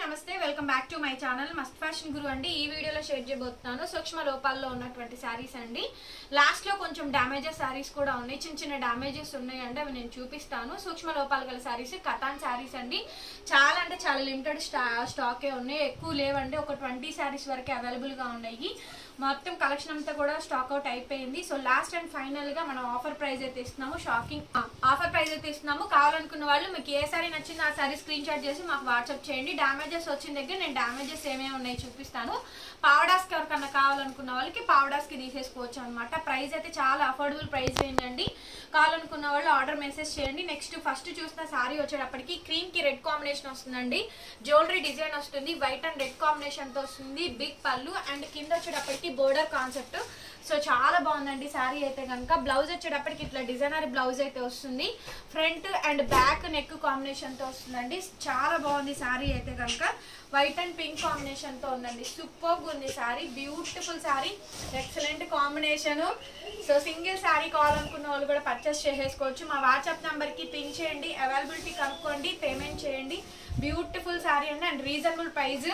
నమస్తే welcome back to my channel must fashion guru అండి ఈ వీడియోలో షేర్ చేయబోతున్నాను సూక్ష్మ లోపాల్లో ఉన్నటువంటి శారీస్ అండి లాస్ట్ లో కొంచెం డ్యామేజెస్ శారీస్ కూడా ఉన్నాయి చిన్న చిన్న డ్యామేజెస్ ఉన్నాయి అంటే అవి నేను చూపిస్తాను సూక్ష్మ లోపాలు గల శారీస్ కథాన్ శారీస్ అండి చాలా అంటే చాలా లిమిటెడ్ స్టా స్టాకే ఉన్నాయి ఎక్కువ లేవండి ఒక ట్వంటీ శారీస్ వరకు అవైలబుల్ గా ఉన్నాయి మొత్తం కలెక్షన్ అంతా కూడా స్టాక్ అవుట్ అయిపోయింది సో లాస్ట్ అండ్ ఫైనల్ గా మనం ఆఫర్ ప్రైస్ అయితే ఇస్తున్నాము షాకింగ్ ఆఫర్ ప్రైస్ అయితే ఇస్తున్నాము కావాలనుకున్న వాళ్ళు మీకు ఏ సారీ నచ్చిందో ఆ సారీ స్క్రీన్ షాట్ చేసి మాకు వాట్సాప్ చేయండి డ్యామేజెస్ వచ్చిన దగ్గర నేను డ్యామేజెస్ ఏమేమి ఉన్నాయి చూపిస్తాను పావడాస్ కి ఎవరికన్నా కావాలనుకున్న వాళ్ళకి పావడాస్ కి తీసేసుకోవచ్చు అనమాట ప్రైస్ అయితే చాలా అఫోర్డబుల్ ప్రైస్ ఏంటండి కావాలనుకున్న వాళ్ళు ఆర్డర్ మెసేజ్ చేయండి నెక్స్ట్ ఫస్ట్ చూసిన సారీ వచ్చేటప్పటికి క్రీమ్ కి రెడ్ కాంబినేషన్ వస్తుందండి జ్యువెలరీ డిజైన్ వస్తుంది వైట్ అండ్ రెడ్ కాంబినేషన్ తో వస్తుంది బిగ్ పళ్ళు అండ్ కింద వచ్చేటప్పటికి బోర్డర్ కాన్సెప్ట్ సో చాలా బాగుందండి శారీ అయితే కనుక బ్లౌజ్ వచ్చేటప్పటికి ఇట్లా డిజైనర్ బ్లౌజ్ అయితే వస్తుంది front and back neck combination తో వస్తుందండి చాలా బాగుంది శారీ అయితే కనుక వైట్ అండ్ పింక్ కాంబినేషన్ తో ఉందండి సూపర్ ఉంది sari beautiful sari excellent combination so single sari కావాలనుకున్న వాళ్ళు కూడా పర్చేస్ చేసేసుకోవచ్చు మా వాట్సాప్ నెంబర్ కి పింక్ చేయండి అవైలబిలిటీ కనుక్కోండి పేమెంట్ చేయండి బ్యూటిఫుల్ శారీ అండి and reasonable price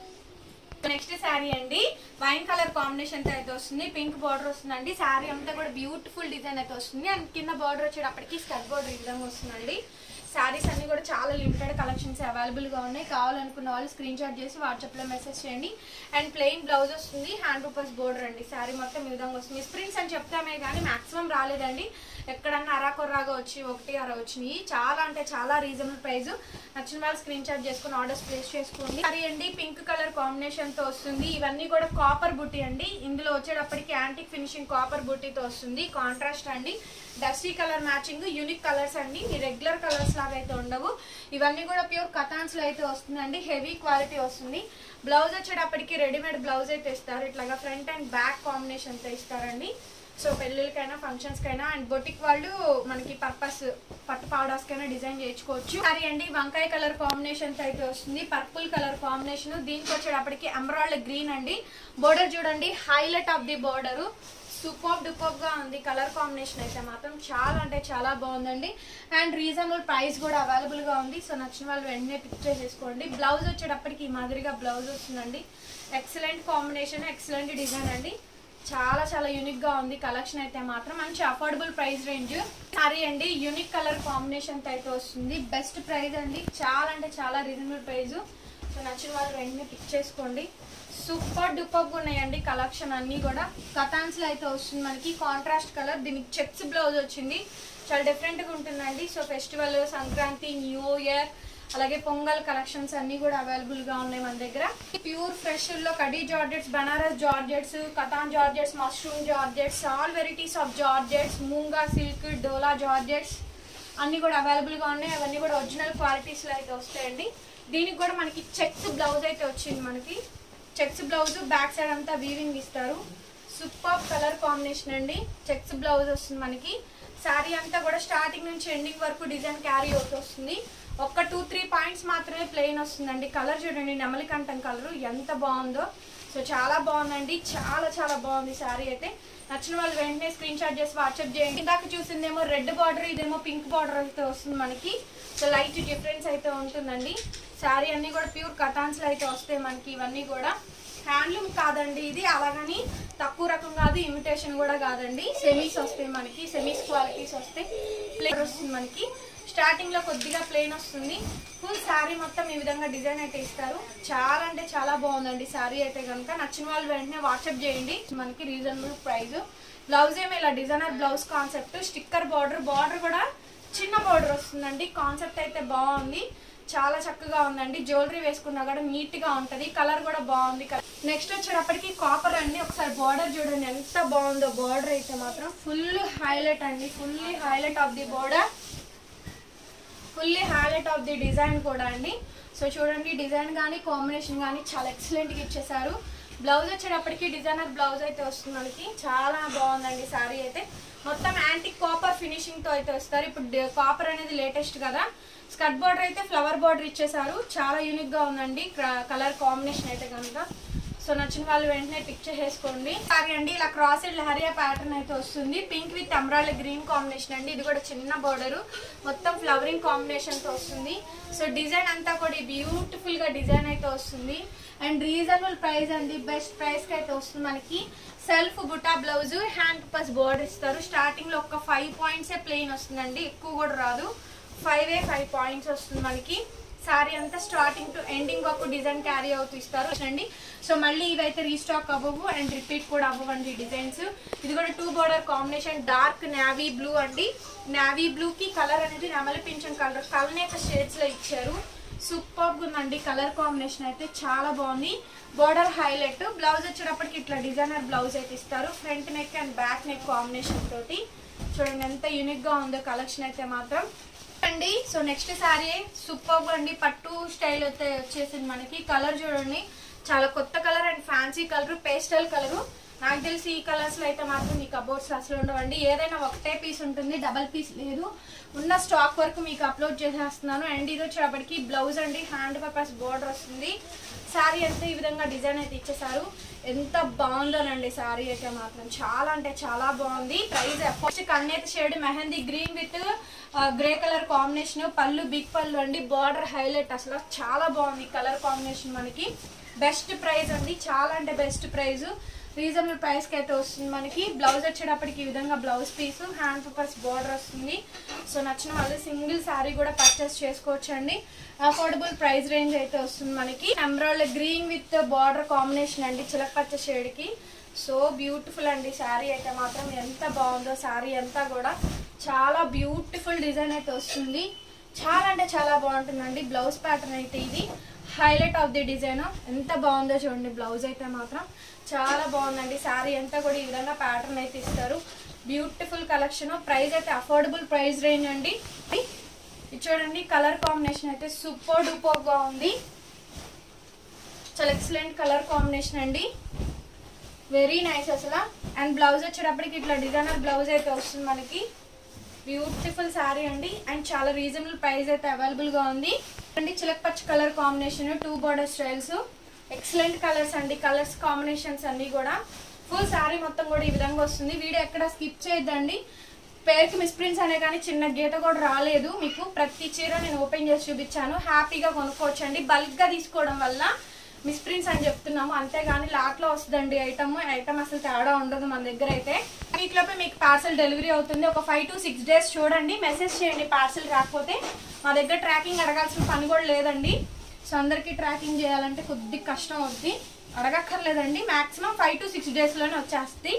next sari అండి వైన్ కలర్ కాంబినేషన్ తో అయితే వస్తుంది పింక్ బార్డర్ వస్తుందండి శారీ అంతా కూడా బ్యూటిఫుల్ డిజైన్ అయితే వస్తుంది అండ్ కింద బార్డర్ వచ్చేటప్పటికి స్కర్ట్ బార్డర్ ఈ విధంగా వస్తుందండి శారీస్ అన్ని కూడా చాలా లిమిటెడ్ కలెక్షన్స్ అవైలబుల్ గా ఉన్నాయి కావాలనుకున్న వాళ్ళు స్క్రీన్ షాట్ చేసి వాట్సాప్ లో మెసేజ్ చేయండి అండ్ ప్లెయిన్ బ్లౌజ్ వస్తుంది హ్యాండ్ రూపర్స్ బోర్డర్ అండి శారీ మొత్తం ఈ విధంగా వస్తుంది స్ప్రింగ్స్ అని చెప్తామే కానీ మాక్సిమం రాలేదండి ఎక్కడన్నా అరాకొర్రాగా వచ్చి ఒకటి అర వచ్చినాయి చాలా అంటే చాలా రీజనబుల్ ప్రైస్ నచ్చిన వాళ్ళు స్క్రీన్ షాట్ చేసుకుని ఆర్డర్స్ ప్లేస్ చేసుకోండి సరే అండి పింక్ కలర్ కాంబినేషన్ తో వస్తుంది ఇవన్నీ కూడా కాపర్ బుట్టి అండి ఇందులో వచ్చేటప్పటికి యాంటిక్ ఫినిషింగ్ కాపర్ బుట్టితో వస్తుంది కాంట్రాస్ట్ అండి dusty colour matching unique colours అండి మీ రెగ్యులర్ కలర్స్ లాగా అయితే ఉండవు ఇవన్నీ కూడా ప్యూర్ కథాన్స్ లో అయితే వస్తుందండి హెవీ క్వాలిటీ వస్తుంది బ్లౌజ్ వచ్చేటప్పటికి రెడీమేడ్ బ్లౌజ్ అయితే ఇస్తారు ఇట్లాగా ఫ్రంట్ అండ్ బ్యాక్ కాంబినేషన్ తో ఇస్తారండి సో పెళ్ళిళ్ళకైనా ఫంక్షన్స్ కైనా అండ్ బొటిక్ వాళ్ళు మనకి పర్పస్ పట్టు పౌడర్స్ కైనా డిజైన్ చేయించుకోవచ్చు సరే అండి వంకాయ కలర్ కాంబినేషన్ తో అయితే వస్తుంది పర్పుల్ కలర్ కాంబినేషన్ దీనికి వచ్చేటప్పటికి ఎమరాల్డ్ గ్రీన్ అండి బోర్డర్ చూడండి highlight of the border super duper గా ఉంది కలర్ కాంబినేషన్ అయితే మాత్రం చాలా అంటే చాలా బాగుందండి అండ్ రీజనబుల్ ప్రైస్ కూడా అవైలబుల్ గా ఉంది సో నచ్చిన వాళ్ళు వెంటనే పిక్ చేసేసుకోండి బ్లౌజ్ వచ్చేటప్పటికి ఈ మాదిరిగా బ్లౌజ్ వస్తుందండి ఎక్సలెంట్ కాంబినేషన్ ఎక్సలెంట్ డిజైన్ అండి చాలా చాలా యూనిక్ గా ఉంది కలెక్షన్ అయితే మాత్రం మంచి అఫోర్డబుల్ ప్రైస్ రేంజ్ సారీ అండి యూనిక్ కలర్ కాంబినేషన్ తో అయితే వస్తుంది బెస్ట్ ప్రైస్ అండి చాలా అంటే చాలా రీజనబుల్ ప్రైస్ సో నచ్చిన వాళ్ళు వెంటనే పిక్ చేసుకోండి సూపర్ డూపర్ ఉన్నాయండి కలెక్షన్ అన్ని కూడా కథాన్స్ లో అయితే వస్తుంది మనకి కాంట్రాస్ట్ కలర్ దీనికి చెక్స్ బ్లౌజ్ వచ్చింది చాలా డిఫరెంట్ గా ఉంటుందండి so festival Sankranti new year అలాగే పొంగల్ కలెక్షన్స్ అన్ని కూడా అవైలబుల్ గా ఉన్నాయి మన దగ్గర ప్యూర్ ఫ్రెష్ లో కడీ జార్జెట్స్ బనారస్ జార్జెట్స్ కథాన్ georgettes mushroom georgettes all varieties of georgettes Moonga silk డోలా జార్జెట్స్ అన్ని కూడా అవైలబుల్ గా ఉన్నాయి అవన్నీ కూడా ఒరిజినల్ క్వాలిటీస్ లో అయితే వస్తాయండి దీనికి కూడా మనకి చెక్స్ బ్లౌజ్ అయితే వచ్చింది మనకి చెక్స్ బ్లౌజ్ బ్యాక్ సైడ్ అంతా వీవింగ్ ఇస్తారు సూపర్ కలర్ కాంబినేషన్ అండి చెక్స్ బ్లౌజ్ వస్తుంది మనకి శారీ అంతా కూడా స్టార్టింగ్ నుంచి ఎండింగ్ వరకు డిజైన్ క్యారీ అవుతూ వస్తుంది ఒక్క టూ త్రీ పాయింట్స్ మాత్రమే ప్లెయిన్ వస్తుందండి కలర్ చూడండి నెమలికంఠం కలర్ ఎంత బాగుందో సో చాలా బాగుందండి చాలా చాలా బాగుంది శారీ అయితే నచ్చిన వాళ్ళు వెంటనే స్క్రీన్ షాట్ చేసి వాట్సాప్ చేయండి ఇందాక చూసిందేమో రెడ్ బార్డర్ ఇదేమో పింక్ బార్డర్ అయితే వస్తుంది మనకి సో లైట్ డిఫరెన్స్ అయితే ఉంటుందండి శారీ అన్ని కూడా ప్యూర్ కథాన్స్ లో అయితే వస్తాయి మనకి ఇవన్నీ కూడా హ్యాండ్లూమ్ కాదండి ఇది అలాగని తక్కువ రకం కాదు ఇమిటేషన్ కూడా కాదండి సెమీస్ వస్తాయి మనకి సెమీస్ క్వాలిటీస్ వస్తాయి ప్లేన్ వస్తుంది మనకి స్టార్టింగ్ లో కొద్దిగా ప్లేన్ వస్తుంది ఫుల్ శారీ మొత్తం ఈ విధంగా డిజైన్ అయితే ఇస్తారు చాలా అంటే చాలా బాగుందండి శారీ అయితే కనుక నచ్చిన వాళ్ళు వెంటనే వాట్సాప్ చేయండి మనకి రీజనబుల్ ప్రైస్ బ్లౌజ్ ఏమో ఇలా designer blouse concept sticker border border కూడా చిన్న బార్డర్ వస్తుందండి కాన్సెప్ట్ అయితే బాగుంది చాలా చక్కగా ఉందండి జ్యువెలరీ వేసుకున్నా కూడా నీట్ గా ఉంటది కలర్ కూడా బాగుంది నెక్స్ట్ వచ్చేటప్పటికి కాపర్ అండి ఒకసారి బార్డర్ చూడండి ఎంత బాగుందో బార్డర్ అయితే మాత్రం ఫుల్ హైలైట్ అండి fully highlight of the border fully highlight of the design కూడా అండి సో చూడండి డిజైన్ కానీ కాంబినేషన్ కానీ చాలా ఎక్సలెంట్ గా ఇచ్చేసారు బ్లౌజ్ వచ్చేటప్పటికి డిజైనర్ బ్లౌజ్ అయితే వస్తుంది మనకి చాలా బాగుందండి శారీ అయితే మొత్తం యాంటిక్ కాపర్ ఫినిషింగ్ తో అయితే వస్తారు ఇప్పుడు కాపర్ అనేది లేటెస్ట్ కదా స్కర్ట్ బార్డర్ అయితే ఫ్లవర్ బార్డర్ ఇచ్చేసారు చాలా యూనిక్ గా ఉందండి కలర్ కాంబినేషన్ అయితే కనుక సో నచ్చిన వాళ్ళు వెంటనే పిక్ చేసేసుకోండి సారీ అండి ఇలా క్రాస్ లహరియా ప్యాటర్న్ అయితే వస్తుంది pink with emerald green combination అండి ఇది కూడా చిన్న బోర్డర్ మొత్తం ఫ్లవరింగ్ కాంబినేషన్ తో వస్తుంది సో డిజైన్ అంతా కూడా బ్యూటిఫుల్ గా డిజైన్ అయితే వస్తుంది అండ్ రీజనబుల్ ప్రైస్ అండి బెస్ట్ ప్రైస్ కి అయితే వస్తుంది మనకి సెల్ఫ్ బుటా బ్లౌజ్ హ్యాండ్ పస్ బోర్డర్ ఇస్తారు స్టార్టింగ్ లో ఒక ఫైవ్ పాయింట్స్ ప్లెయిన్ వస్తుందండి ఎక్కువ కూడా రాదు ఫైవ్ ఏ ఫైవ్ పాయింట్స్ వస్తుంది మనకి సారీ అంతా స్టార్టింగ్ టు ఎండింగ్ వరకు డిజైన్ క్యారీ అవుతూ ఇస్తారు అండి సో మళ్ళీ ఇవైతే రీస్టాక్ అవ్వవు అండ్ రిపీట్ కూడా అవ్వవండి డిజైన్స్ ఇది కూడా two border combination dark navy blue అండి నావీ బ్లూ కి కలర్ అనేది నెమలి పింఛన్ కలర్ కలనేత షేడ్స్ లో ఇచ్చారు సూపర్ ఉందండి కలర్ కాంబినేషన్ అయితే చాలా బాగుంది బోర్డర్ హైలైట్ బ్లౌజ్ వచ్చేటప్పటికి ఇట్లా డిజైనర్ బ్లౌజ్ అయితే ఇస్తారు front neck and back neck combination తోటి చూడండి ఎంత యూనిక్ గా ఉందో కలెక్షన్ అయితే మాత్రం అండి సో నెక్స్ట్ శారీ సూపర్ అండి పట్టు స్టైల్ అయితే వచ్చేసింది మనకి కలర్ చూడండి చాలా కొత్త colour and fancy colour pastel colour నాకు తెలిసి ఈ కలర్స్ లో అయితే మాత్రం మీ కబోర్డ్స్ అసలు ఉండవండి ఏదైనా ఒకటే పీస్ ఉంటుంది డబల్ పీస్ లేదు ఉన్న స్టాక్ వరకు మీకు అప్లోడ్ చేసేస్తున్నాను అండ్ ఇది వచ్చేటప్పటికి బ్లౌజ్ అండి హ్యాండ్ పర్పస్ బోర్డర్ వస్తుంది శారీ అంతా ఈ విధంగా డిజైన్ అయితే ఇచ్చేసారు ఎంత బాగుందోనండి శారీ అయితే మాత్రం చాలా అంటే చాలా బాగుంది ప్రైస్ ఫస్ట్ కన్నెత shade mehndi green with grey colour combination పళ్ళు బిగ్ పళ్ళు అండి బార్డర్ హైలైట్ అసలు చాలా బాగుంది కలర్ కాంబినేషన్ మనకి బెస్ట్ ప్రైస్ అండి చాలా అంటే బెస్ట్ ప్రైస్ రీజనబుల్ ప్రైస్ కి అయితే వస్తుంది మనకి బ్లౌజ్ వచ్చేటప్పటికి ఈ విధంగా బ్లౌజ్ పీస్ హ్యాండ్ పేపర్స్ బార్డర్ వస్తుంది సో నచ్చిన వాళ్ళు సింగిల్ శారీ కూడా పర్చేస్ చేసుకోవచ్చు అండి అఫోర్డబుల్ ప్రైస్ రేంజ్ అయితే వస్తుంది మనకి emerald green with border combination అండి చిలకపచ్చ షేడ్ కి సో బ్యూటిఫుల్ అండి శారీ అయితే మాత్రం ఎంత బాగుందో శారీ అంతా కూడా చాలా బ్యూటిఫుల్ డిజైన్ అయితే వస్తుంది చాలా అంటే చాలా బాగుంటుందండి బ్లౌజ్ ప్యాటర్న్ అయితే ఇది హైలైట్ ఆఫ్ ది డిజైన్ ఎంత బాగుందో చూడండి బ్లౌజ్ అయితే మాత్రం చాలా బాగుందండి శారీ అంతా కూడా ఈ విధంగా ప్యాటర్న్ అయితే ఇస్తారు బ్యూటిఫుల్ కలెక్షన్ ప్రైస్ అయితే అఫోర్డబుల్ ప్రైస్ రేంజ్ అండి ఇది చూడండి కలర్ కాంబినేషన్ అయితే సూపర్ డూపర్ గా ఉంది చాలా ఎక్సలెంట్ కలర్ కాంబినేషన్ అండి వెరీ నైస్ అసలు అండ్ బ్లౌజ్ వచ్చేటప్పటికి ఇట్లా డిజైనర్ బ్లౌజ్ అయితే వస్తుంది మనకి బ్యూటిఫుల్ శారీ అండి అండ్ చాలా రీజనబుల్ ప్రైస్ అయితే అవైలబుల్ గా ఉంది అండి చిలక పచ్చ colour combination two border styles excellent colours అండి కలర్స్ కాంబినేషన్స్ అన్ని కూడా ఫుల్ శారీ మొత్తం కూడా ఈ విధంగా వస్తుంది వీడియో ఎక్కడ స్కిప్ చేయొద్దండి పేరుకి మిస్ప్రింట్స్ అనే కానీ చిన్న గీత కూడా రాలేదు మీకు ప్రతి చీర నేను ఓపెన్ చేసి చూపించాను హ్యాపీగా కొనుక్కోవచ్చు అండి బల్క్ గా తీసుకోవడం వల్ల మిస్ప్రింట్స్ అని చెప్తున్నాము అంతేగాని లాట్ లో వస్తుందండి ఐటమ్ ఐటమ్ అసలు తేడా ఉండదు మన దగ్గర అయితే వీటిలోపే మీకు పార్సల్ డెలివరీ అవుతుంది ఒక ఫైవ్ టు సిక్స్ డేస్ చూడండి మెసేజ్ చేయండి పార్సల్ రాకపోతే మా దగ్గర ట్రాకింగ్ అడగాల్సిన పని కూడా లేదండి సో అందరికీ ట్రాకింగ్ చేయాలంటే కొద్దిగా కష్టం అవుద్ది అడగక్కర్లేదండి maximum five to six days లోనే వచ్చేస్తాయి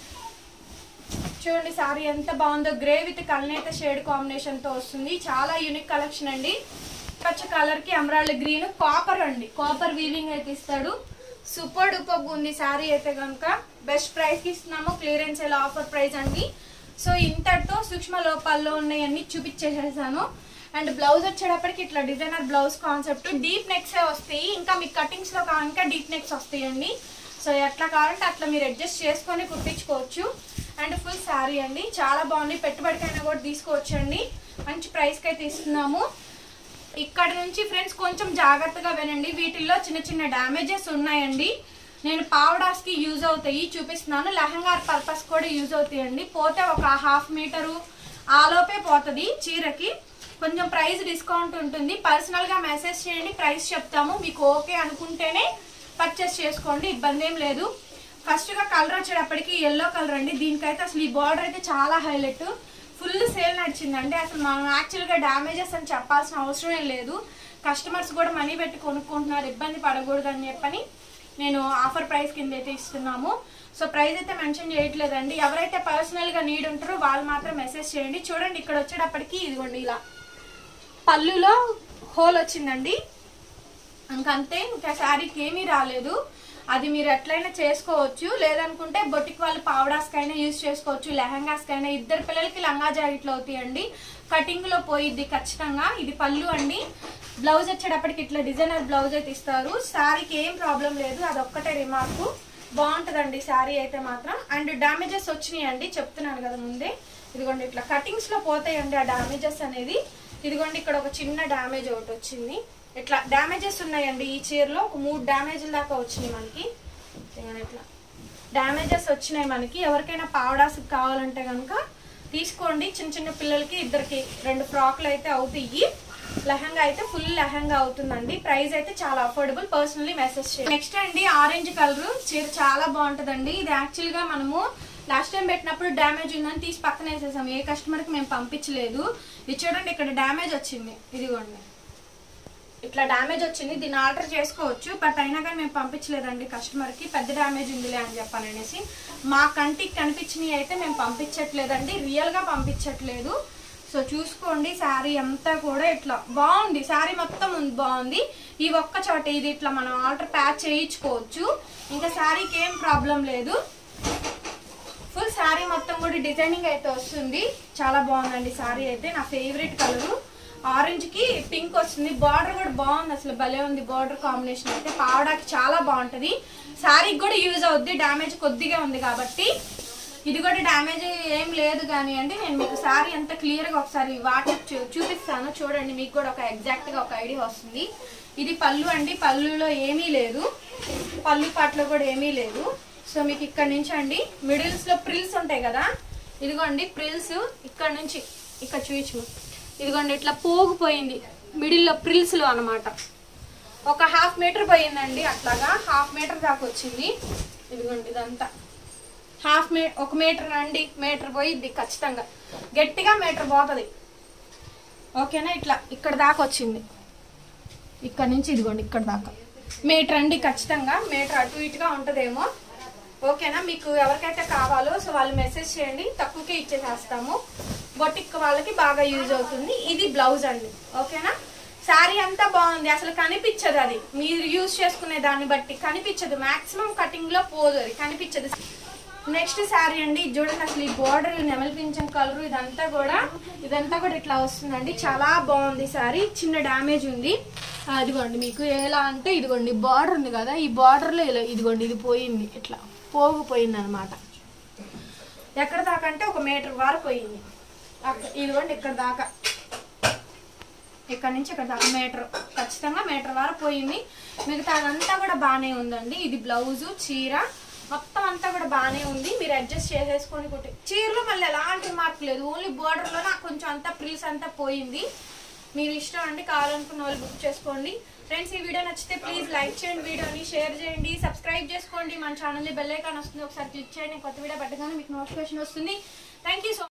చూడండి సారీ ఎంత బాగుందో గ్రే విత్ కల్నేత షేడ్ కాంబినేషన్ తో వస్తుంది చాలా యూనిక్ కలెక్షన్ అండి పచ్చ కలర్ కి అమరాల్డ్ గ్రీన్ కాపర్ అండి కాపర్ వీవింగ్ అయితే ఇస్తాడు సూపర్ డూపర్ ఉంది సారీ అయితే కనుక బెస్ట్ ప్రైస్ కి ఇస్తున్నాము క్లియరెన్స్ ఎలా ఆఫర్ ప్రైస్ అండి సో ఇంతటితో సూక్ష్మ లోపాల్లో ఉన్నాయన్నీ చూపించేసేసాను అండ్ బ్లౌజ్ వచ్చేటప్పటికి ఇట్లా designer blouse concept deep necks వస్తాయి ఇంకా మీకు కటింగ్స్ లో కా- ఇంకా డీప్ నెక్స్ వస్తాయండి సో ఎట్లా కావాలంటే అట్లా మీరు అడ్జస్ట్ చేసుకొని కుట్టించుకోవచ్చు అండ్ ఫుల్ శారీ అండి చాలా బాగుంది పెట్టుబడికైనా కూడా తీసుకోవచ్చు అండి మంచి ప్రైస్కి అయితే ఇస్తున్నాము ఇక్కడ నుంచి ఫ్రెండ్స్ కొంచెం జాగ్రత్తగా వినండి వీటిల్లో చిన్న చిన్న డ్యామేజెస్ ఉన్నాయండి నేను పావడాస్ కి యూజ్ అవుతాయి చూపిస్తున్నాను లెహంగా పర్పస్ కూడా యూజ్ అవుతాయండి పోతే ఒక హాఫ్ మీటరు ఆలోపే పోతుంది చీరకి కొంచెం ప్రైస్ డిస్కౌంట్ ఉంటుంది పర్సనల్ గా మెసేజ్ చేయండి ప్రైస్ చెప్తాము మీకు ఓకే అనుకుంటేనే పర్చేస్ చేసుకోండి ఇబ్బంది ఏం లేదు ఫస్ట్ గా కలర్ వచ్చేటప్పటికి ఎల్లో కలర్ అండి దీనికైతే అసలు ఈ బార్డర్ అయితే చాలా హైలైట్ ఫుల్ సేల్ నడిచిందండి అసలు మనం యాక్చువల్గా డ్యామేజెస్ అని చెప్పాల్సిన అవసరం ఏం లేదు కస్టమర్స్ కూడా మనీ పెట్టి కొనుక్కుంటున్నారు ఇబ్బంది పడకూడదు అని చెప్పని నేను ఆఫర్ ప్రైస్ కింద అయితే ఇస్తున్నాము సో ప్రైస్ అయితే మెన్షన్ చేయట్లేదండి ఎవరైతే పర్సనల్ గా నీడ్ ఉంటారో వాళ్ళు మాత్రం మెసేజ్ చేయండి చూడండి ఇక్కడ వచ్చేటప్పటికి ఇదిగోండి ఇలా పళ్ళులో హోల్ వచ్చిందండి ఇంకంతే ఇంకా శారీకి ఏమీ రాలేదు అది మీరు ఎట్లయినా చేసుకోవచ్చు లేదనుకుంటే బొటిక్ వాళ్ళు పావడాస్కైనా యూజ్ చేసుకోవచ్చు లెహంగాస్కైనా ఇద్దరు పిల్లలకి లంగా జాకెట్లు అవుతాయండి కటింగ్ లో పోయిద్ది ఖచ్చితంగా ఇది పళ్ళు అండి బ్లౌజ్ వచ్చేటప్పటికి ఇట్లా డిజైనర్ బ్లౌజ్ అయితే ఇస్తారు శారీకి ఏం ప్రాబ్లం లేదు అదొక్కటే రిమార్కు బాగుంటదండి శారీ అయితే మాత్రం అండ్ డామేజెస్ వచ్చినాయి అండి చెప్తున్నాను కదా ముందే ఇదిగోండి ఇట్లా కటింగ్స్ లో పోతాయండి ఆ డామేజెస్ అనేది ఇదిగోండి ఇక్కడ ఒక చిన్న డామేజ్ ఒకటి వచ్చింది ఇట్లా డామేజెస్ ఉన్నాయండి ఈ చీరలో ఒక మూడు డామేజ్ల దాకా వచ్చినాయి మనకి ఇదిగోండి ఇట్లా డ్యామేజెస్ వచ్చినాయి మనకి ఎవరికైనా పావడాస్ కావాలంటే కనుక తీసుకోండి చిన్న చిన్న పిల్లలకి ఇద్దరికి రెండు ఫ్రాక్లు అయితే అవుతాయి లెహంగా అయితే ఫుల్ లెహంగా అవుతుందండి ప్రైస్ అయితే చాలా అఫోర్డబుల్ పర్సనలీ మెసేజ్ చేయండి నెక్స్ట్ అండి ఆరెంజ్ కలర్ చీర చాలా బాగుంటుందండి ఇది యాక్చువల్ గా మనము లాస్ట్ టైం పెట్టినప్పుడు డ్యామేజ్ ఉందని తీసి పక్కన వేసేసాం ఏ కస్టమర్ కి మేము పంపించలేదు ఇది చూడండి ఇక్కడ డ్యామేజ్ వచ్చింది ఇదిగోండి ఇట్లా డ్యామేజ్ వచ్చింది దీన్ని ఆర్డర్ చేసుకోవచ్చు బట్ అయినా కానీ మేము పంపించలేదండి కస్టమర్కి పెద్ద డ్యామేజ్ ఉందిలే అని చెప్పాను అనేసి మా కంటికి కనిపించినవి అయితే మేము పంపించట్లేదండి రియల్గా పంపించట్లేదు సో చూసుకోండి శారీ అంతా కూడా ఇట్లా బాగుంది శారీ మొత్తం ఉంది బాగుంది ఈ ఒక్క చోట ఇది ఇట్లా మనం ఆర్డర్ ప్యాచ్ చేయించుకోవచ్చు ఇంకా శారీకి ఏం ప్రాబ్లం లేదు ఫుల్ శారీ మొత్తం కూడా డిజైనింగ్ అయితే వస్తుంది చాలా బాగుందండి శారీ అయితే నా ఫేవరెట్ కలర్ ఆరెంజ్ కి పింక్ వస్తుంది బార్డర్ కూడా బాగుంది అసలు భలే ఉంది బార్డర్ కాంబినేషన్ అయితే పావడానికి చాలా బాగుంటది శారీకి కూడా యూజ్ అవుద్ది డ్యామేజ్ కొద్దిగా ఉంది కాబట్టి ఇది కూడా డ్యామేజ్ ఏం లేదు కానీ అండి నేను మీకు శారీ అంత క్లియర్ గా ఒకసారి వాట్సాప్ చూ- చూపిస్తాను చూడండి మీకు కూడా ఒక ఎగ్జాక్ట్ గా ఒక ఐడియా వస్తుంది ఇది పళ్ళు అండి పళ్ళులో ఏమీ లేదు పళ్ళు పాటలో కూడా ఏమీ లేదు సో మీకు ఇక్కడ నుంచి అండి మిడిల్స్ లో ప్రిల్స్ ఉంటాయి కదా ఇదిగోండి ప్రిల్స్ ఇక్కడ నుంచి ఇక్కడ చూపించు ఇదిగోండి ఇట్లా పోగిపోయింది మిడిల్లో ప్రిల్స్ లో అనమాట ఒక హాఫ్ మీటర్ పోయిందండి అట్లాగా హాఫ్ మీటర్ దాకా వచ్చింది ఇదిగోండి ఇదంతా హాఫ్ మీ ఒక మీటర్ అండి మీటర్ పోయిద్ది ఖచ్చితంగా గట్టిగా మీటర్ పోతుంది ఓకేనా ఇట్లా ఇక్కడ దాకా వచ్చింది ఇక్కడ నుంచి ఇదిగోండి ఇక్కడ దాకా మీటర్ అండి ఖచ్చితంగా మీటర్ అటు ఇటుగా ఉంటుందేమో ఓకేనా మీకు ఎవరికైతే కావాలో సో వాళ్ళు మెసేజ్ చేయండి తక్కువకే ఇచ్చేసేస్తాము బొటిక్ వాళ్ళకి బాగా యూజ్ అవుతుంది ఇది బ్లౌజ్ అండి ఓకేనా శారీ అంతా బాగుంది అసలు కనిపించదు అది మీరు యూజ్ చేసుకునే దాన్ని బట్టి కనిపించదు మాక్సిమం కటింగ్ లో పోదు అది కనిపించదు నెక్స్ట్ శారీ అండి ఇది చూడండి అసలు ఈ బోర్డర్ నెమలి పింఛం కలర్ ఇదంతా కూడా ఇదంతా కూడా ఇట్లా వస్తుందండి చాలా బాగుంది శారీ చిన్న డ్యామేజ్ ఉంది ఆ, ఇదిగోండి మీకు ఎలా అంటే ఇదిగోండి బార్డర్ ఉంది కదా ఈ బార్డర్ లో ఇలా ఇదిగోండి ఇది పోయింది ఇట్లా పోగిపోయింది అనమాట ఎక్కడ దాకా అంటే ఒక మీటర్ వరకు పోయింది అక్క- ఇదిగోండి ఇక్కడ దాకా ఇక్కడ నుంచి ఇక్కడ దాకా మీటర్ ఖచ్చితంగా మీటర్ వరకు పోయింది మిగతా అదంతా కూడా బాగానే ఉందండి ఇది బ్లౌజు చీర మొత్తం అంతా కూడా బాగానే ఉంది మీరు అడ్జస్ట్ చేసేసుకొని కుట్టి చీరలో మళ్ళీ ఎలాంటి మార్పు లేదు ఓన్లీ బోర్డర్లో నాకు కొంచెం అంతా ప్రిల్స్ అంతా పోయింది మీరు ఇష్టం అండి కావాలనుకున్న వాళ్ళు బుక్ చేసుకోండి ఫ్రెండ్స్ ఈ వీడియో నచ్చితే ప్లీజ్ లైక్ చేయండి వీడియోని షేర్ చేయండి సబ్స్క్రైబ్ చేసుకోండి మన ఛానల్ బెల్ ఐకాన్ వస్తుంది ఒకసారి క్లిక్ చేయండి కొత్త వీడియో పెట్టగానే మీకు నోటిఫికేషన్ వస్తుంది థ్యాంక్ యూ సో